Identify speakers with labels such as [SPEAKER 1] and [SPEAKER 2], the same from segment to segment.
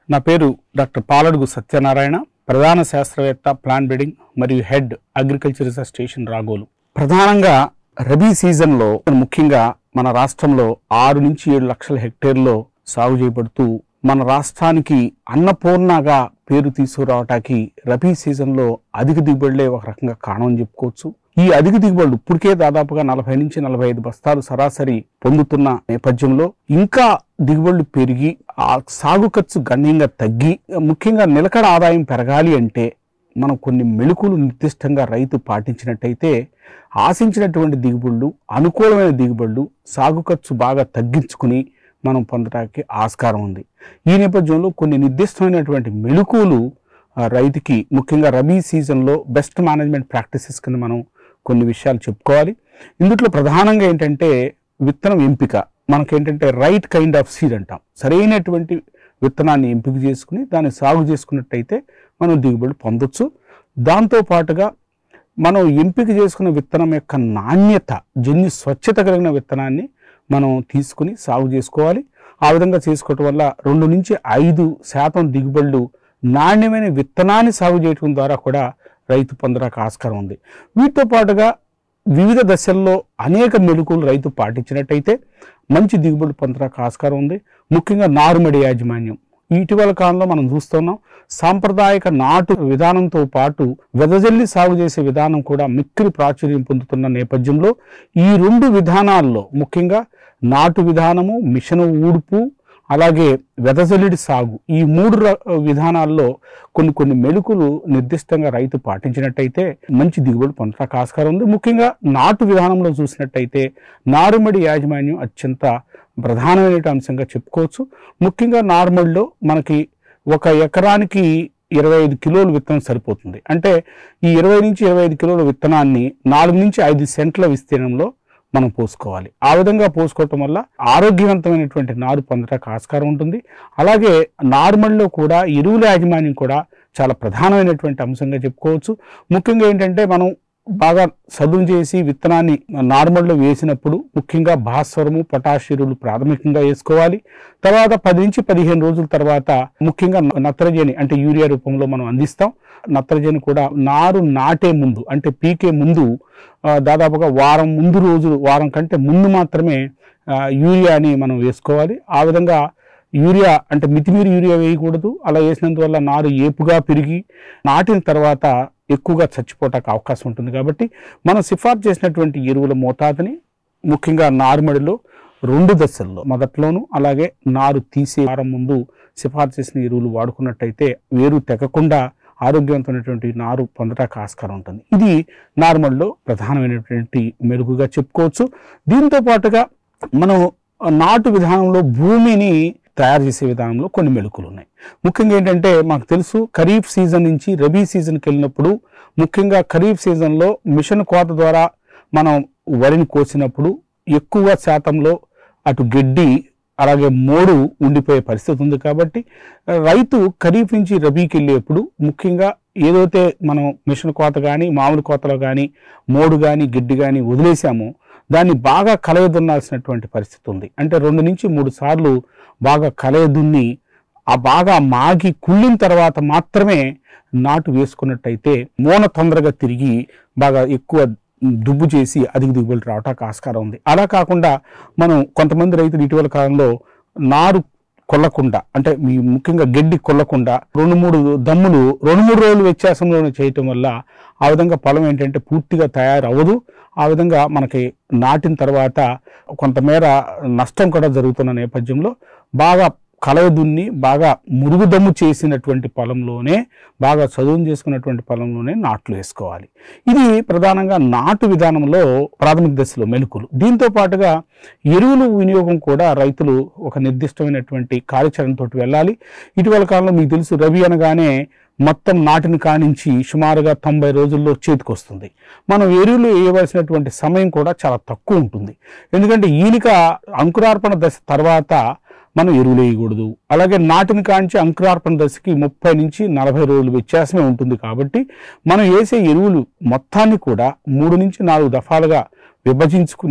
[SPEAKER 1] నా పేరు డాక్టర్ పాలడుగు సత్యనారాయణ ప్రధాన శాస్త్రవేత్త ప్లాన్ బ్రీడింగ్ మరియు head agriculture research station Ragolu ప్రధానంగా రబీ సీజన్లో ముఖ్యంగా మన రాష్ట్రంలో ఆరు నుంచి ఏడు లక్షల హెక్టేర్లో సాగు చేయబడుతూ మన రాష్ట్రానికి అన్నపూర్ణగా పేరు తీసుకురావటానికి రబీ సీజన్లో అధిక దిగుబడులే ఒక రకంగా కారణం అని చెప్పుకోవచ్చు ఈ అధిక దిగుబడులు ఇప్పటికే దాదాపుగా నలభై నుంచి నలభై ఐదు బస్తాలు సరాసరి పొందుతున్న నేపథ్యంలో ఇంకా దిగుబడులు పెరిగి ఆ సాగు ఖర్చు గణనీయంగా తగ్గి ముఖ్యంగా నిలకడ ఆదాయం పెరగాలి అంటే మనం కొన్ని మెళుకులు నిర్దిష్టంగా రైతు పాటించినట్టయితే ఆశించినటువంటి దిగుబడులు అనుకూలమైన దిగుబడులు సాగు ఖర్చు బాగా తగ్గించుకుని మనం పొందడానికి ఆస్కారం ఉంది ఈ నేపథ్యంలో కొన్ని నిర్దిష్టమైనటువంటి మెళుకులు ఆ, రైతుకి ముఖ్యంగా రబీ సీజన్లో బెస్ట్ మేనేజ్మెంట్ ప్రాక్టీసెస్ కింద మనం కొన్ని విషయాలు చెప్పుకోవాలి ఇందులో ప్రధానంగా ఏంటంటే విత్తనం ఎంపిక మనకేంటంటే రైట్ కైండ్ ఆఫ్ సీడ్ అంటాం సరైనటువంటి విత్తనాన్ని ఎంపిక చేసుకుని దాన్ని సాగు చేసుకున్నట్టయితే మనం దిగుబడి పొందొచ్చు దాంతో పాటుగా మనం ఎంపిక చేసుకున్న విత్తనం యొక్క నాణ్యత జన్యు స్వచ్ఛత కలిగిన విత్తనాన్ని మనం తీసుకుని సాగు చేసుకోవాలి ఆ విధంగా చేసుకోవటం వల్ల రెండు నుంచి ఐదు శాతం దిగుబడులు నాణ్యమైన విత్తనాన్ని సాగు చేయడం ద్వారా కూడా రైతు పొందడానికి ఆస్కారం ఉంది వీటితో పాటుగా వివిధ దశల్లో అనేక మెలకువలు రైతు పాటించినట్టయితే మంచి దిగుబడి పొందడానికి ఆస్కారం ఉంది ముఖ్యంగా నారుమడి యాజమాన్యం ఇటీవల కాలంలో మనం చూస్తున్నాం సాంప్రదాయక నాటు విధానంతో పాటు వెదజల్లి సాగు చేసే విధానం కూడా మిక్కిలి ప్రాచుర్యం పొందుతున్న నేపథ్యంలో ఈ రెండు విధానాల్లో ముఖ్యంగా నాటు విధానము మిషన్ ఊడుపు అలాగే వెదజల్లిడి సాగు ఈ మూడు ర- విధానాల్లో కొన్ని కొన్ని మెళుకులు నిర్దిష్టంగా రైతు పాటించినట్టయితే మంచి దిగుబడి పొందడానికి ఆస్కారం ఉంది ముఖ్యంగా నాటు విధానంలో చూసినట్టయితే నారుమడి యాజమాన్యం అత్యంత ప్రధానమైన అంశంగా చెప్పుకోవచ్చు ముఖ్యంగా నార్మల్లో మనకి ఒక ఎకరానికి ఇరవై ఐదు కిలోలు విత్తనం సరిపోతుంది అంటే ఈ ఇరవై నుంచి ఇరవై ఐదు కిలోల విత్తనాన్ని నాలుగు నుంచి ఐదు సెంట్ల విస్తీర్ణంలో మనం పోసుకోవాలి ఆ విధంగా పోసుకోవటం వల్ల ఆరోగ్యవంతమైనటువంటి నారు పొందడానికి ఆస్కారం ఉంటుంది అలాగే నార్మల్లో కూడా ఎరువుల యాజమాన్యం కూడా చాలా ప్రధానమైనటువంటి అంశంగా చెప్పుకోవచ్చు ముఖ్యంగా ఏంటంటే మనం బాగా సదును చేసి విత్తనాన్ని నార్మల్లో వేసినప్పుడు ముఖ్యంగా భాస్వరము పొటాష్ ఎరువులు ప్రాథమికంగా వేసుకోవాలి తర్వాత పది నుంచి పదిహేను రోజుల తర్వాత ముఖ్యంగా నత్రజని అంటే యూరియా రూపంలో మనం అందిస్తాం నత్రజని కూడా నారు నాటే ముందు అంటే పీకే ముందు ఆ, దాదాపుగా వారం ముందు రోజులు వారం కంటే ముందు మాత్రమే ఆ, యూరియాని మనం వేసుకోవాలి ఆ విధంగా యూరియా అంటే మితిమీరి యూరియా వేయకూడదు అలా వేసినందువల్ల నారు ఏపుగా పెరిగి నాటిన తర్వాత ఎక్కువగా చచ్చిపోవటానికి అవకాశం ఉంటుంది కాబట్టి మనం సిఫార్సు చేసినటువంటి ఎరువుల మోతాదుని ముఖ్యంగా నారుమడిలో రెండు దశల్లో మొదట్లోను అలాగే నారు తీసే వారం ముందు సిఫార్సు చేసిన ఎరువులు వాడుకున్నట్టయితే వేరు తెగకుండా ఆరోగ్యవంతమైనటువంటి నారు పొందడానికి ఆస్కారం ఉంటుంది ఇది నార్మల్లో ప్రధానమైనటువంటి మెరుగుగా చెప్పుకోవచ్చు దీంతో పాటుగా మనం నాటు విధానంలో భూమిని తయారు చేసే విధానంలో కొన్ని మెళుకులు ఉన్నాయి ముఖ్యంగా ఏంటంటే మాకు తెలుసు ఖరీఫ్ సీజన్ నుంచి రబీ సీజన్కి వెళ్ళినప్పుడు ముఖ్యంగా ఖరీఫ్ సీజన్లో మిషన్ కోత ద్వారా మనం వరిని కోసినప్పుడు ఎక్కువ శాతంలో అటు గడ్డి అలాగే మోడు ఉండిపోయే పరిస్థితి ఉంది కాబట్టి రైతు ఖరీఫ్ నుంచి రబీకి వెళ్ళేప్పుడు ముఖ్యంగా ఏదైతే మనం మిషన్ కోత కానీ మామూలు కోతలో కానీ మోడు కానీ గిడ్డి కానీ వదిలేసామో దాన్ని బాగా కలయదున్నాల్సినటువంటి పరిస్థితి ఉంది అంటే రెండు నుంచి మూడు సార్లు బాగా కలయదున్ని ఆ బాగా మాగి కుళ్ళిన తర్వాత మాత్రమే నాటు వేసుకున్నట్టయితే మోన తొందరగా తిరిగి బాగా ఎక్కువ దుబ్బు చేసి అధిక దిగుబడి రావటానికి ఆస్కారం ఉంది అలా కాకుండా మనం కొంతమంది రైతులు ఇటీవల కాలంలో నారు కొల్లకుండా అంటే మీ ముఖ్యంగా గడ్డి కొల్లకుండా రెండు మూడు దమ్ములు రెండు మూడు రోజులు వ్యత్యాసంలోనే చేయటం వల్ల ఆ విధంగా పొలం ఏంటంటే పూర్తిగా తయారవ్వదు ఆ విధంగా మనకి నాటిన తర్వాత కొంతమేర నష్టం కూడా జరుగుతున్న నేపథ్యంలో బాగా కలయదున్ని బాగా మురుగుదమ్ము చేసినటువంటి పొలంలోనే బాగా చదువు చేసుకున్నటువంటి పొలంలోనే నాట్లు వేసుకోవాలి ఇది ప్రధానంగా నాటు విధానంలో ప్రాథమిక దశలో మెలకులు దీంతో పాటుగా ఎరువుల వినియోగం కూడా రైతులు ఒక నిర్దిష్టమైనటువంటి కార్యాచరణతో వెళ్ళాలి ఇటీవల కాలంలో మీకు తెలుసు రవి అనగానే మొత్తం నాటిని కానించి సుమారుగా తొంభై రోజుల్లో చేతికి వస్తుంది మనం ఎరువులు వేయవలసినటువంటి సమయం కూడా చాలా తక్కువ ఉంటుంది ఎందుకంటే ఈనిక అంకురార్పణ దశ తర్వాత మనం ఎరువులు వేయకూడదు అలాగే నాటిని కాంచి అంకురార్పణ దశకి ముప్పై నుంచి నలభై రోజులు వ్యత్యాసమే ఉంటుంది కాబట్టి మనం వేసే ఎరువులు మొత్తాన్ని కూడా మూడు నుంచి నాలుగు దఫాలుగా విభజించుకుని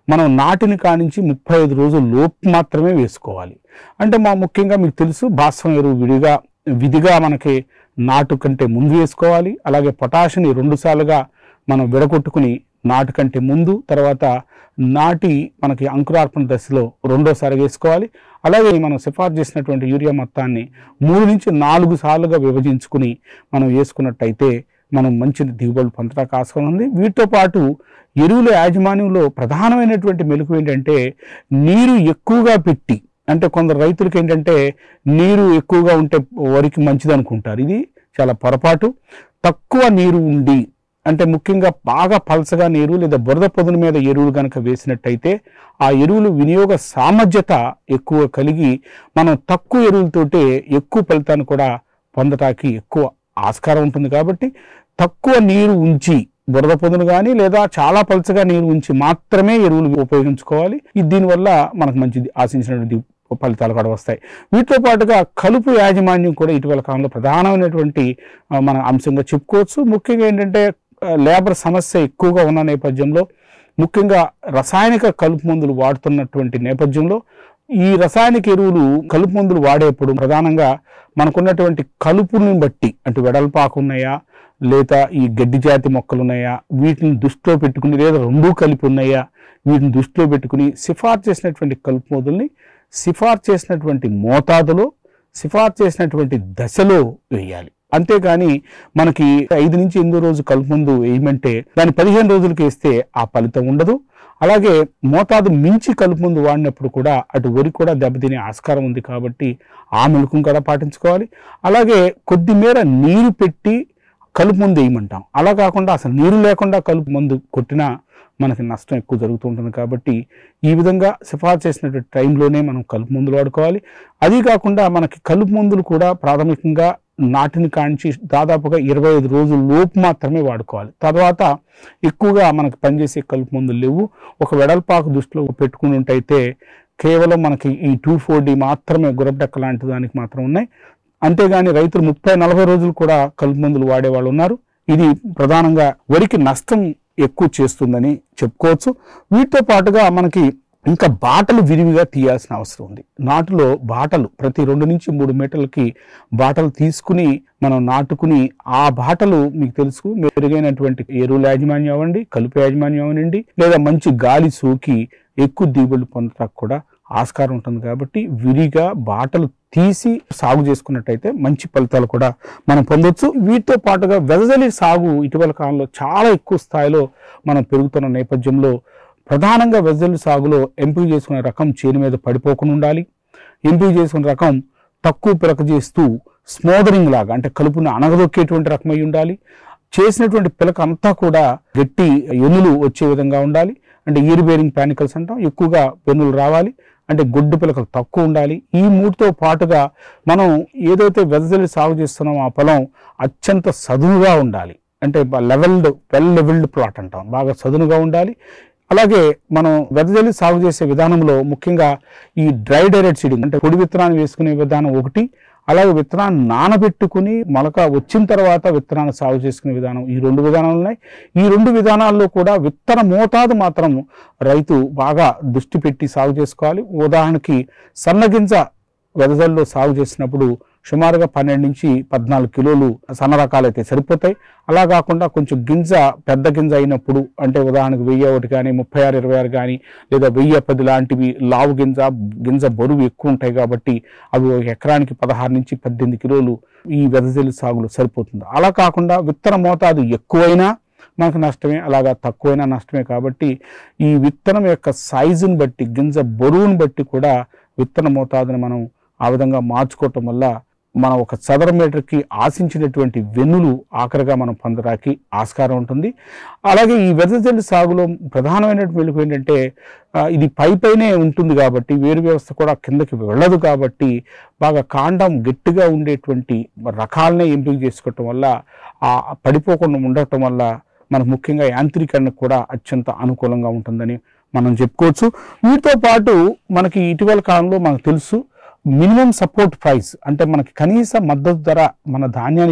[SPEAKER 1] మనం నాటిని కానించి ముప్పై ఐదు రోజుల లోపు మాత్రమే వేసుకోవాలి అంటే మా ముఖ్యంగా మీకు తెలుసు భాస్వం ఎరువు విడిగా విధిగా మనకి నాటు కంటే ముందు వేసుకోవాలి అలాగే పొటాషిని రెండుసార్లుగా మనం విడగొట్టుకుని నాటు కంటే ముందు తర్వాత నాటి మనకి అంకురార్పణ దశలో రెండోసారి వేసుకోవాలి అలాగే మనం సిఫార్సు చేసినటువంటి యూరియా మొత్తాన్ని మూడు నుంచి నాలుగు సార్లుగా విభజించుకుని మనం వేసుకున్నట్టయితే మనం మంచి దిగుబడులు పొందడానికి ఆస్కారం ఉంది వీటితో పాటు ఎరువుల యాజమాన్యంలో ప్రధానమైనటువంటి మెలకు ఏంటంటే నీరు ఎక్కువగా పెట్టి అంటే కొందరు రైతులకి ఏంటంటే నీరు ఎక్కువగా ఉంటే వరికి మంచిది అనుకుంటారు ఇది చాలా పొరపాటు తక్కువ నీరు ఉండి అంటే ముఖ్యంగా బాగా పలసగా నీరు లేదా బురద పొదును మీద ఎరువులు కనుక వేసినట్టయితే ఆ ఎరువులు వినియోగ సామర్థ్యత ఎక్కువ కలిగి మనం తక్కువ ఎరువులతోటే ఎక్కువ ఫలితాన్ని కూడా పొందటానికి ఎక్కువ ఆస్కారం ఉంటుంది కాబట్టి తక్కువ నీరు ఉంచి బురద పొదును కానీ లేదా చాలా పలచగా నీరు ఉంచి మాత్రమే ఎరువులు ఉపయోగించుకోవాలి ఇది దీనివల్ల మనకు మంచి ఆశించినటువంటి ఫలితాలు కూడా వస్తాయి వీటితో పాటుగా కలుపు యాజమాన్యం కూడా ఇటీవల కాలంలో ప్రధానమైనటువంటి ఆ, మన అంశంగా చెప్పుకోవచ్చు ముఖ్యంగా ఏంటంటే ఆ, లేబర్ సమస్య ఎక్కువగా ఉన్న నేపథ్యంలో ముఖ్యంగా రసాయనిక కలుపు మందులు వాడుతున్నటువంటి నేపథ్యంలో ఈ రసాయనిక ఎరువులు కలుపు మందులు వాడేప్పుడు ప్రధానంగా మనకున్నటువంటి కలుపుని బట్టి అంటే వెడల్పాకు ఉన్నాయా లేదా ఈ గడ్డి జాతి మొక్కలు ఉన్నాయా వీటిని దృష్టిలో పెట్టుకుని లేదా రెండూ కలిపి ఉన్నాయా వీటిని దృష్టిలో పెట్టుకుని సిఫార్సు చేసినటువంటి కలుపు మందుల్ని సిఫార్సు చేసినటువంటి మోతాదులో సిఫార్సు చేసినటువంటి దశలో వేయాలి అంతేగాని మనకి ఐదు నుంచి ఎనిమిది రోజు కలుపు మందు వేయమంటే దాన్ని పదిహేను రోజులకి వేస్తే ఆ ఫలితం ఉండదు అలాగే మోతాదు మించి కలుపు మందు వాడినప్పుడు కూడా అటు వరి కూడా దెబ్బతినే ఆస్కారం ఉంది కాబట్టి ఆ మెలకును కూడా పాటించుకోవాలి అలాగే కొద్ది మేర నీరు పెట్టి కలుపు మందు వేయమంటాం అలా కాకుండా అసలు నీరు లేకుండా కలుపు మందు కొట్టినా మనకి నష్టం ఎక్కువ జరుగుతూ ఉంటుంది కాబట్టి ఈ విధంగా సిఫార్సు చేసినటువంటి టైంలోనే మనం కలుపు మందులు వాడుకోవాలి అది కాకుండా మనకి కలుపు మందులు కూడా ప్రాథమికంగా నాటిని కాంచి దాదాపుగా ఇరవై ఐదు రోజుల లోపు మాత్రమే వాడుకోవాలి తర్వాత ఎక్కువగా మనకి పనిచేసే కలుపు మందులు లేవు ఒక వెడల్పాకు దృష్టిలో పెట్టుకుని ఉంటైతే కేవలం మనకి ఈ టూ ఫోర్ డి మాత్రమే గురబడెక్క లాంటి దానికి మాత్రం ఉన్నాయి అంతేగాని రైతులు ముప్పై నలభై రోజులు కూడా కలుపు మందులు వాడేవాళ్ళు ఉన్నారు ఇది ప్రధానంగా వరికి నష్టం ఎక్కువ చేస్తుందని చెప్పుకోవచ్చు వీటితో పాటుగా మనకి ఇంకా బాటలు విరివిగా తీయాల్సిన అవసరం ఉంది నాటులో బాటలు ప్రతి రెండు నుంచి మూడు మీటర్లకి బాటలు తీసుకుని మనం నాటుకుని ఆ బాటలు మీకు తెలుసు మెరుగైనటువంటి ఎరువుల యాజమాన్యం అవ్వండి కలుపు యాజమాన్యం అవ్వనండి లేదా మంచి గాలి సోకి ఎక్కువ దిగుబడులు పొందడానికి కూడా ఆస్కారం ఉంటుంది కాబట్టి విరిగా బాటలు తీసి సాగు చేసుకున్నట్టయితే మంచి ఫలితాలు కూడా మనం పొందొచ్చు వీటితో పాటుగా వెదజలి సాగు ఇటీవల కాలంలో చాలా ఎక్కువ స్థాయిలో మనం పెరుగుతున్న నేపథ్యంలో ప్రధానంగా వెదజలి సాగులో ఎంపిక చేసుకునే రకం చేను మీద పడిపోకుండా ఉండాలి ఎంపిక చేసుకునే రకం తక్కువ పిలక చేస్తూ స్మోదరింగ్ లాగా అంటే కలుపుని అణగదొక్కేటువంటి రకమై ఉండాలి చేసినటువంటి పిలక అంతా కూడా గట్టి ఎన్నులు వచ్చే విధంగా ఉండాలి అంటే ఈర్ బేరింగ్ పానికల్స్ అంటాం ఎక్కువగా వెన్నులు రావాలి అంటే గుడ్డు పిలకలు తక్కువ ఉండాలి ఈ మూడుతో పాటుగా మనం ఏదైతే వెదజల్లి సాగు చేస్తున్నామో ఆ పొలం అత్యంత సదునుగా ఉండాలి అంటే లెవెల్డ్ వెల్ లెవెల్డ్ ప్లాట్ అంటాం బాగా సదునుగా ఉండాలి అలాగే మనం వెదజల్లి సాగు చేసే విధానంలో ముఖ్యంగా ఈ డ్రై డైరెక్ట్ సీడింగ్ అంటే పొడి విత్తనాన్ని వేసుకునే విధానం ఒకటి అలాగే విత్తనాన్ని నానబెట్టుకుని మొలక వచ్చిన తర్వాత విత్తనాన్ని సాగు చేసుకునే విధానం ఈ రెండు విధానాలు ఉన్నాయి ఈ రెండు విధానాల్లో కూడా విత్తన మోతాదు మాత్రం రైతు బాగా దృష్టి పెట్టి సాగు చేసుకోవాలి ఉదాహరణకి సన్నగింజ వెదజల్లో సాగు చేసినప్పుడు సుమారుగా పన్నెండు నుంచి పద్నాలుగు కిలోలు సన్న రకాలైతే సరిపోతాయి అలా కాకుండా కొంచెం గింజ పెద్ద గింజ అయినప్పుడు అంటే ఉదాహరణకు వెయ్యి ఒకటి కానీ ముప్పై ఆరు ఇరవై ఆరు కానీ లేదా వెయ్యి పది లాంటివి లావు గింజ గింజ బరువు ఎక్కువ ఉంటాయి కాబట్టి అవి ఒక ఎకరానికి పదహారు నుంచి పద్దెనిమిది కిలోలు ఈ వెదజల్లి సాగులో సరిపోతుంది అలా కాకుండా విత్తన మోతాదు ఎక్కువైనా మనకు నష్టమే అలాగా తక్కువైనా నష్టమే కాబట్టి ఈ విత్తనం యొక్క సైజుని బట్టి గింజ బరువుని బట్టి కూడా విత్తన మోతాదుని మనం ఆ విధంగా మార్చుకోవటం వల్ల మనం ఒక చదర మీటర్కి ఆశించినటువంటి వెన్నులు ఆఖరిగా మనం పొందడానికి ఆస్కారం ఉంటుంది అలాగే ఈ వెదజల్లి సాగులో ప్రధానమైనటువంటి వెలుగు ఏంటంటే ఆ, ఇది పై పైనే ఉంటుంది కాబట్టి వేరు వ్యవస్థ కూడా కిందకి వెళ్ళదు కాబట్టి బాగా కాండం గట్టిగా ఉండేటువంటి రకాలనే ఎంపిక చేసుకోవటం వల్ల ఆ పడిపోకుండా ఉండటం వల్ల మనకు ముఖ్యంగా యాంత్రీకరణకు కూడా అత్యంత అనుకూలంగా ఉంటుందని మనం చెప్పుకోవచ్చు వీటితో పాటు మనకి ఇటీవల కాలంలో మనకు తెలుసు మినిమం సపోర్ట్ ప్రైస్ అంటే మనకి కనీస మద్దతు ధర మన ధాన్యానికి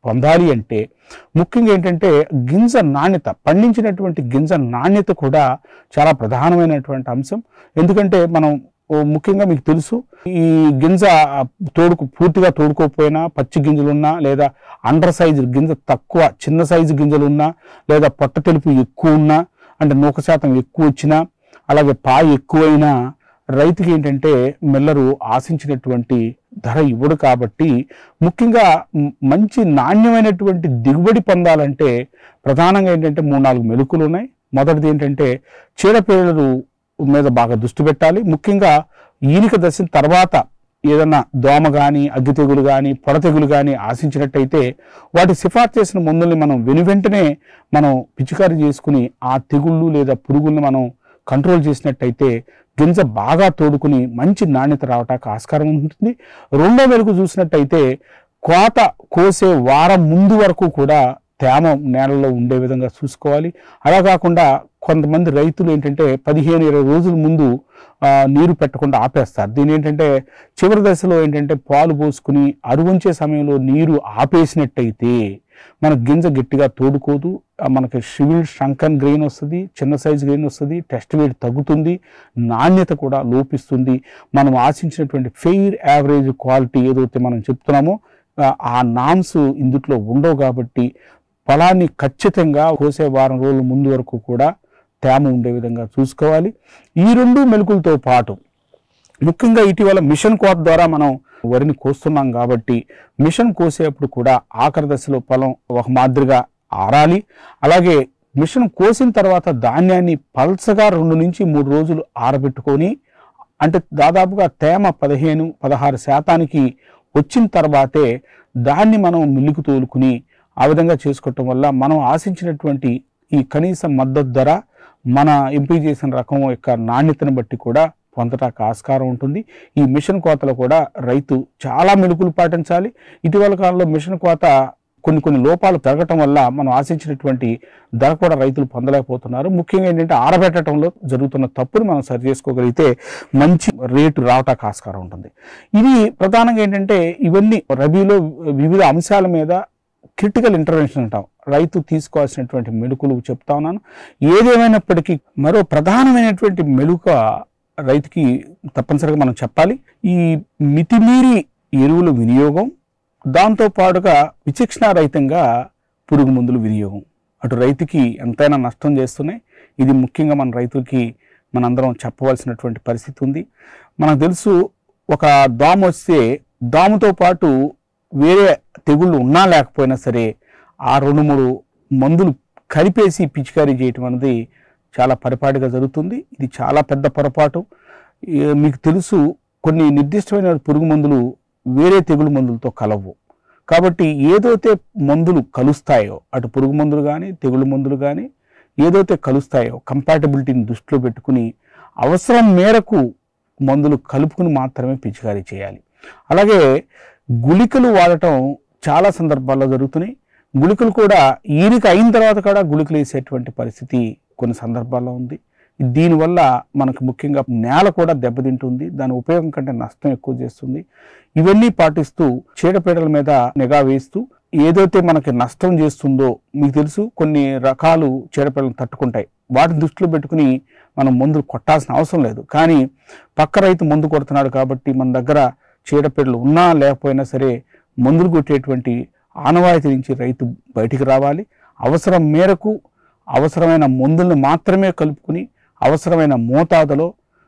[SPEAKER 1] పొందాలి అంటే ముఖ్యంగా ఏంటంటే గింజ నాణ్యత పండించినటువంటి గింజ నాణ్యత కూడా చాలా ప్రధానమైనటువంటి అంశం ఎందుకంటే మనం ఓ ముఖ్యంగా మీకు తెలుసు ఈ గింజ తోడుకు పూర్తిగా తోడుకోకపోయినా పచ్చి గింజలున్నా లేదా అండర్ సైజు గింజ తక్కువ చిన్న సైజు గింజలున్నా లేదా పొట్ట తెలుపు ఎక్కువ ఉన్నా అంటే నూక శాతం ఎక్కువ వచ్చినా అలాగే పాయ ఎక్కువైనా రైతుకి ఏంటంటే మిల్లరు ఆశించినటువంటి ధర ఇవ్వడు కాబట్టి ముఖ్యంగా మ్- మంచి నాణ్యమైనటువంటి దిగుబడి పొందాలంటే ప్రధానంగా ఏంటంటే మూడు నాలుగు మెలుకులు ఉన్నాయి మొదటిది ఏంటంటే చీడపీడలు మీద బాగా దృష్టి పెట్టాలి ముఖ్యంగా ఈనిక దశ తర్వాత ఏదన్నా దోమ కానీ అగ్గి తెగులు కానీ పొడ తెగులు కానీ ఆశించినట్టయితే వాటి సిఫార్సు చేసిన మందుల్ని మనం వెను వెంటనే మనం పిచికారీ చేసుకుని ఆ తెగుళ్ళు లేదా పురుగుల్ని మనం కంట్రోల్ చేసినట్టయితే గింజ బాగా తోడుకుని మంచి నాణ్యత రావటానికి ఆస్కారం ఉంటుంది రెండో మెరుగు చూసినట్టయితే కోత కోసే వారం ముందు వరకు కూడా తేమ నేలలో ఉండే విధంగా చూసుకోవాలి అలా కాకుండా కొంతమంది రైతులు ఏంటంటే పదిహేను ఇరవై రోజుల ముందు ఆ, నీరు పెట్టకుండా ఆపేస్తారు దీని ఏంటంటే చివరి దశలో ఏంటంటే పాలు పోసుకుని అరువుంచే సమయంలో నీరు ఆపేసినట్టయితే మన గింజ గట్టిగా తోడుకోదు ఆ, మనకి సివిల్ షంకన్ గ్రెయిన్ వస్తుంది చిన్న సైజు గ్రెయిన్ వస్తుంది టెస్ట్ వెయిట్ తగ్గుతుంది నాణ్యత కూడా లోపిస్తుంది మనం ఆశించినటువంటి ఫెయిర్ యావరేజ్ క్వాలిటీ ఏదైతే మనం చెప్తున్నామో ఆ, ఆ నామ్స్ ఇందుట్లో ఉండవు కాబట్టి పొలాన్ని ఖచ్చితంగా కోసే వారం రోజుల ముందు వరకు కూడా తేమ ఉండే విధంగా చూసుకోవాలి ఈ రెండు మెలకులతో పాటు ముఖ్యంగా ఇటీవల మిషన్ కోత ద్వారా మనం వరిని కోస్తున్నాం కాబట్టి మిషన్ కోసేటప్పుడు కూడా ఆఖరి దశలో పొలం ఒక మాదిరిగా ఆరాలి అలాగే మిషన్ కోసిన తర్వాత ధాన్యాన్ని పల్చగా రెండు నుంచి మూడు రోజులు ఆరబెట్టుకొని అంటే దాదాపుగా తేమ పదిహేను పదహారు శాతానికి వచ్చిన తర్వాతే దాన్ని మనం మిల్లుకు తోలుకుని ఆ విధంగా చేసుకోవటం వల్ల మనం ఆశించినటువంటి ఈ కనీస మద్దతు ధర మన ఎంపిక చేసిన రకం యొక్క నాణ్యతను బట్టి కూడా పొందటానికి ఆస్కారం ఉంటుంది ఈ మిషన్ కోతలో కూడా రైతు చాలా మెలుకులు పాటించాలి ఇటీవల కాలంలో మిషన్ కోత కొన్ని కొన్ని లోపాలు పెరగటం వల్ల మనం ఆశించినటువంటి ధర కూడా రైతులు పొందలేకపోతున్నారు ముఖ్యంగా ఏంటంటే ఆరబెట్టడంలో జరుగుతున్న తప్పుని మనం సరి చేసుకోగలిగితే మంచి రేటు రావటానికి ఆస్కారం ఉంటుంది ఇది ప్రధానంగా ఏంటంటే ఇవన్నీ రబీలో వివిధ అంశాల మీద క్రిటికల్ ఇంటర్వెన్షన్ అంటాం రైతు తీసుకోవాల్సినటువంటి మెలుకులు చెప్తా ఉన్నాను ఏదేమైనప్పటికీ మరో ప్రధానమైనటువంటి మెలుక రైతుకి తప్పనిసరిగా మనం చెప్పాలి ఈ మితిమీరి ఎరువుల వినియోగం దాంతో పాటుగా విచక్షణారహితంగా పురుగు మందుల వినియోగం అటు రైతుకి ఎంతైనా నష్టం చేస్తున్నాయి ఇది ముఖ్యంగా మన రైతులకి మనందరం చెప్పవలసినటువంటి పరిస్థితి ఉంది మనకు తెలుసు ఒక దోమ వస్తే దోమతో పాటు వేరే తెగుళ్ళు ఉన్నా లేకపోయినా సరే ఆ రెండు మూడు మందులు కలిపేసి పిచికారీ చేయటం అనేది చాలా పరిపాటిగా జరుగుతుంది ఇది చాలా పెద్ద పొరపాటు ఏ- మీకు తెలుసు కొన్ని నిర్దిష్టమైన పురుగు మందులు వేరే తెగులు మందులతో కలవు కాబట్టి ఏదైతే మందులు కలుస్తాయో అటు పురుగు మందులు కానీ తెగులు మందులు కానీ ఏదైతే కలుస్తాయో కంపాటబిలిటీని దృష్టిలో పెట్టుకుని అవసరం మేరకు మందులు కలుపుకుని మాత్రమే పిచికారీ చేయాలి అలాగే గుళికలు వాడటం చాలా సందర్భాల్లో జరుగుతున్నాయి గుళికలు కూడా ఈరిక అయిన తర్వాత కూడా గుళికలు వేసేటువంటి పరిస్థితి కొన్ని సందర్భాల్లో ఉంది దీనివల్ల మనకు ముఖ్యంగా నేల కూడా దెబ్బతింటుంది దాని ఉపయోగం కంటే నష్టం ఎక్కువ చేస్తుంది ఇవన్నీ పాటిస్తూ చీడపీడల మీద నిఘా వేస్తూ ఏదైతే మనకి నష్టం చేస్తుందో మీకు తెలుసు కొన్ని రకాలు చీడపీడలను తట్టుకుంటాయి వాటిని దృష్టిలో పెట్టుకుని మనం మందులు కొట్టాల్సిన అవసరం లేదు కానీ పక్క రైతు మందు కొడుతున్నాడు కాబట్టి మన దగ్గర చీడపీడలు ఉన్నా లేకపోయినా సరే మందులు కొట్టేటువంటి ఆనవాయితీ నుంచి రైతు బయటికి రావాలి అవసరం మేరకు అవసరమైన మందుల్ని మాత్రమే కలుపుకుని అవసరమైన మోతాదులో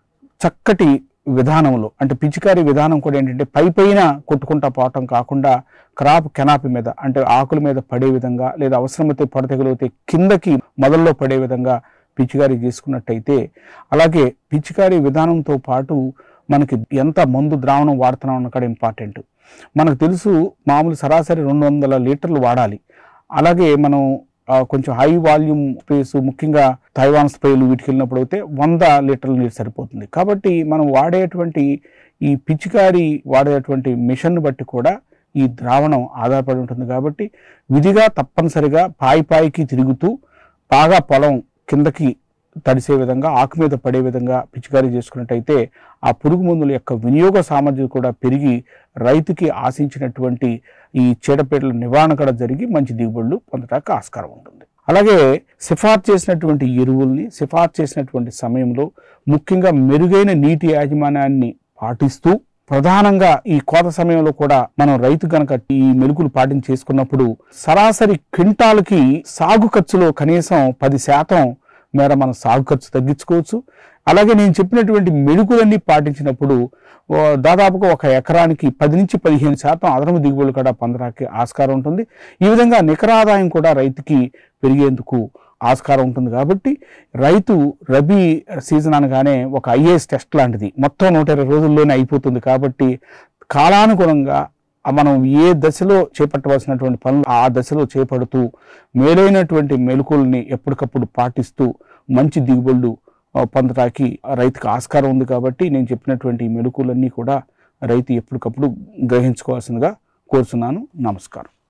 [SPEAKER 1] చక్కటి విధానంలో అంటే పిచికారీ విధానం కూడా ఏంటంటే పై పైన కొట్టుకుంటా పోవటం కాకుండా క్రాప్ కెనాపి మీద అంటే ఆకుల మీద పడే విధంగా లేదా అవసరమైతే పొడతెగలిగితే కిందకి మొదల్లో పడే విధంగా పిచికారీ చేసుకున్నట్టయితే అలాగే పిచికారీ విధానంతో పాటు మనకి ఎంత మందు ద్రావణం వాడుతున్నాం అన్న కూడా ఇంపార్టెంట్ మనకు తెలుసు మామూలు సరాసరి రెండు వందల లీటర్లు వాడాలి అలాగే మనం ఆ, కొంచెం హై వాల్యూమ్ స్ప్రేస్ ముఖ్యంగా తైవాన్ స్ప్రేలు వీటికి వెళ్ళినప్పుడు అయితే వంద లీటర్ల నీరు సరిపోతుంది కాబట్టి మనం వాడేటువంటి ఈ పిచికారి వాడేటువంటి మిషన్ బట్టి కూడా ఈ ద్రావణం ఆధారపడి ఉంటుంది కాబట్టి విధిగా తప్పనిసరిగా పాయి పాయికి తిరుగుతూ బాగా పొలం కిందకి తడిసే విధంగా ఆకు మీద పడే విధంగా పిచికారీ చేసుకున్నట్టయితే ఆ పురుగు మందుల యొక్క వినియోగ సామర్థ్యం కూడా పెరిగి రైతుకి ఆశించినటువంటి ఈ చీడపీడల నివారణ కూడా జరిగి మంచి దిగుబడులు పొందడానికి ఆస్కారం ఉంటుంది అలాగే సిఫార్సు చేసినటువంటి ఎరువుల్ని సిఫార్సు చేసినటువంటి సమయంలో ముఖ్యంగా మెరుగైన నీటి యాజమాన్యాన్ని పాటిస్తూ ప్రధానంగా ఈ కోత సమయంలో కూడా మనం రైతు కనుక ఈ మెలుకులు పాటించి చేసుకున్నప్పుడు సరాసరి క్వింటాల్కి సాగు ఖర్చులో కనీసం పది శాతం మేర మనం సాగు ఖర్చు తగ్గించుకోవచ్చు అలాగే నేను చెప్పినటువంటి మెలుకులన్నీ పాటించినప్పుడు ఓ దాదాపుగా ఒక ఎకరానికి పది నుంచి పదిహేను శాతం అదనపు దిగుబడులు కూడా పొందడానికి ఆస్కారం ఉంటుంది ఈ విధంగా నికర ఆదాయం కూడా రైతుకి పెరిగేందుకు ఆస్కారం ఉంటుంది కాబట్టి రైతు రబీ సీజన్ అనగానే ఒక ఐఏఎస్ టెస్ట్ లాంటిది మొత్తం నూట ఇరవై రోజుల్లోనే అయిపోతుంది కాబట్టి కాలానుగుణంగా ఆ మనం ఏ దశలో చేపట్టవలసినటువంటి పనులు ఆ దశలో చేపడుతూ మేలైనటువంటి మెలకువల్ని ఎప్పటికప్పుడు పాటిస్తూ మంచి దిగుబడులు ఆ, పొందడానికి రైతుకు ఆస్కారం ఉంది కాబట్టి నేను చెప్పినటువంటి ఈ మెలకువలన్నీ కూడా రైతు ఎప్పటికప్పుడు గ్రహించుకోవాల్సిందిగా కోరుతున్నాను నమస్కారం